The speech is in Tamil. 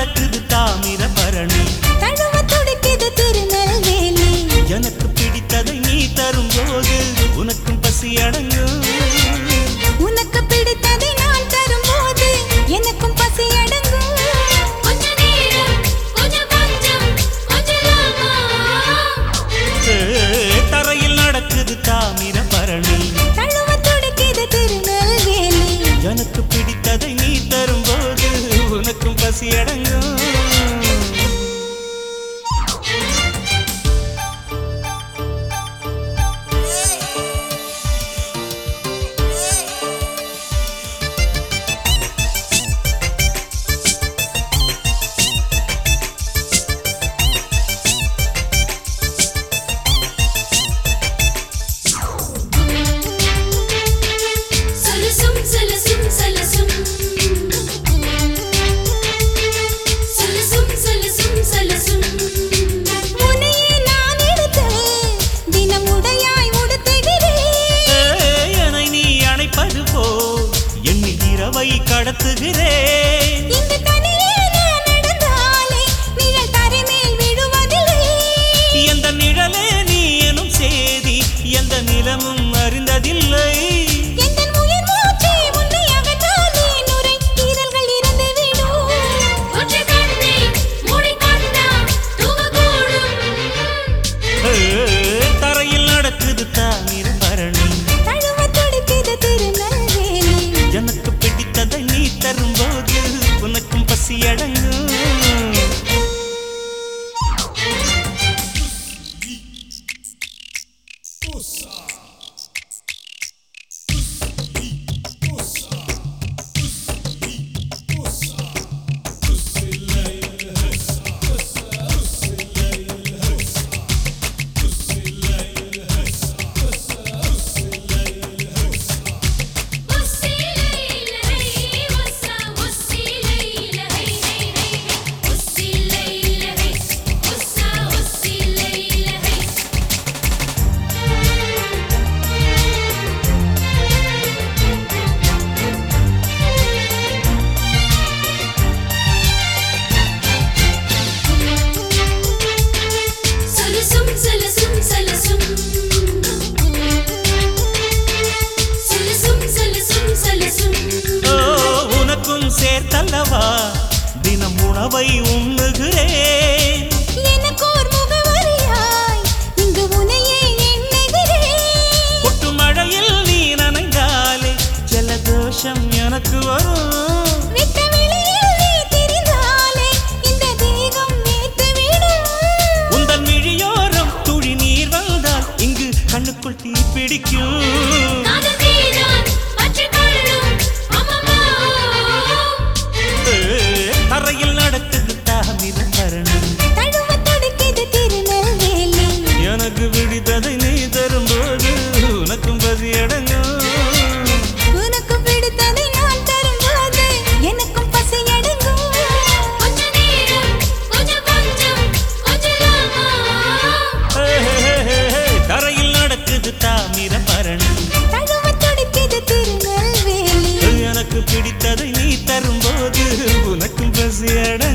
நடக்குது தாமிர பரணி தழுவ துடிக்குது திருநெல்வேலி எனக்கு பிடித்ததை நீ தரும்போது உனக்கும் பசி அடங்கும் உனக்கு பிடித்ததை நான் தரும்போது எனக்கும் பசி அடங்கும் கொஞ்ச நேரம் கொஞ்சம் கொஞ்சம் கொஞ்சலாமா ஏ, தரையில் நடக்குது தாமிர பரணி தழுவ துடிக்குது திருநெல்வேலி எனக்கு பிடித்ததை நீ தரும்போது உனக்கும் பசி அடங்கும் சலசும் சலசும் சலசும் சலசும் சலசும் சலசும் உன்னையே நான் எடுத்து தினம் உடையாய் உடுத்துகிறேன் ஏ, என்னை நீ அணைப்பது போல் எண்ணில் இரவை கடத்துகிறேன் இங்கு தனியே நான் நடந்தாலே நிழல் தரை மேல் விழுவதில்லை எந்த நிழலே நீ எனும் சேதி எந்த நிலமும் அறிந்ததில்லை எந்தன் உயிர் மூச்சே உன்னை அகற்றாலே நுரை ஈரல்கள் இறந்து விடும் ஒற்றை கண்ணை மூடிக்கொண்டா தூங்கக்கூடும் ஏ, தரையில் நடக்குது தாமிர பரணி தழுவ துடிக்குது திருநெல்வேலி எனக்கு பிடித்ததை நீ தரும்போது உனக்கும் பசி அடங்கும் சலசும் சலசும் சலசும் சலசும் சலசும் சலசும் ஓ உனக்கும் சேர்த்தல்லவா தினம் உணவை உண்ணுகிறேன் எனக்கோர் முகவரியாய் இங்கு உன்னையே எண்ணுகிறேன் கொட்டு மழையில் நீ நனைந்தாலே ஜலதோஷம் எனக்கு வரும் விட்ட வெளியில் நீ திரிந்தாலே இந்த தேகம் நேர்த்து விடும் உந்தன் மிழியோரம் துளி நீர் வந்தால் இங்கு கண்ணுக்குள் தீ பிடிக்கும் காதல் தீரான் பச்சை கள்ளும் அம்மம்மா ஏ, தரையில் நடக்குது தாமிர பரணி தழுவ துடிக்குது திருநெல்வேலி எனக்கு பிடித்ததை நீ தரும்போது உனக்கும் பசி அடங்கும் உனக்கு பிடித்ததை நான் தரும்போது எனக்கும் பசி அடங்கும் கொஞ்ச நேரம் கொஞ்சம் கொஞ்சம் கொஞ்சலாமா ஏ, ஏ, ஏ, ஏ, தரையில் நடக்குது தாமிர பரணி தழுவ துடிக்குது திருநெல்வேலி எனக்கு பிடித்ததை நீ தரும்போது உனக்கும் பசி அடங்கும்